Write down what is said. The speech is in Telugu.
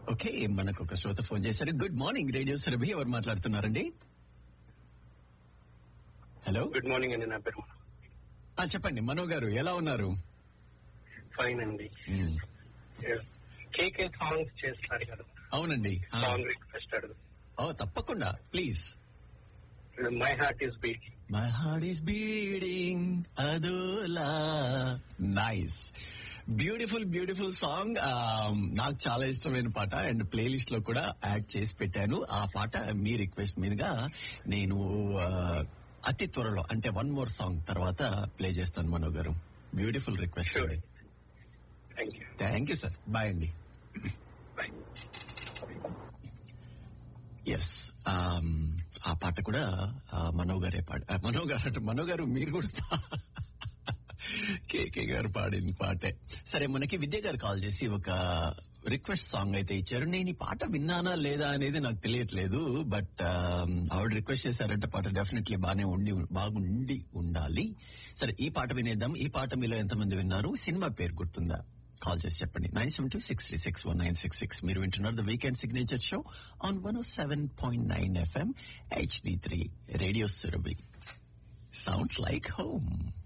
ఓకే మనకు ఒక శ్రోత ఫోన్ చేశారు గుడ్ మార్నింగ్ రేడియో సరభి ఎవరు మాట్లాడుతున్నారండి హలో గుడ్ మార్నింగ్ అండి నా పేరు ఆ, చెప్పండి మనో గారు ఎలా ఉన్నారు ఫైన్ అండి మ్మ్. కేకే సాంగ్స్ చేస్తారు కదా అవునండి ఆ, సాంగ్ రిక్వెస్ట్ అడుగు ఓ తప్పకుండా please my heart is beat my heart is beating అదోలా నైస్ బ్యూటిఫుల్ బ్యూటిఫుల్ సాంగ్ నాకు చాలా ఇష్టమైన పాట అండ్ ప్లేలిస్ట్ లో కూడా యాడ్ చేసి పెట్టాను ఆ పాట మీ రిక్వెస్ట్ మీదుగా నేను ఆ, అతి త్వరలో అంటే వన్ మోర్ సాంగ్ తర్వాత ప్లే చేస్తాను మనో గారు బ్యూటిఫుల్ రిక్వెస్ట్ Sure. అండి thank you thank you sir bye అండి బై ఎస్ ఆ పాట కూడా ఆ, మనో గారే పాడు ఆ, మనో గారు అంటే మనో గారు మీరు కూడా పా- కేకే గారు పాడింది పాటే సరే మనకి విద్య గారు కాల్ చేసి ఒక రిక్వెస్ట్ సాంగ్ అయితే ఇచ్చారు నేను ఈ పాట విన్నానా లేదా అనేది నాకు తెలియట్లేదు బట్ ఆవిడ రిక్వెస్ట్ చేశారంటే పాట డెఫినెట్లీ బాగానే ఉండి బాగుండి ఉండాలి సరే ఈ పాట వినేద్దాం ఈ పాట మీలో ఎంతమంది విన్నారు సినిమా పేరు గుర్తుందా కాల్ చేసి చెప్పండి nine seven two six three six one nine six six మీరు వింటున్నారు the weekend signature show on one seven point nine FM HD three radio Surabhi sounds like home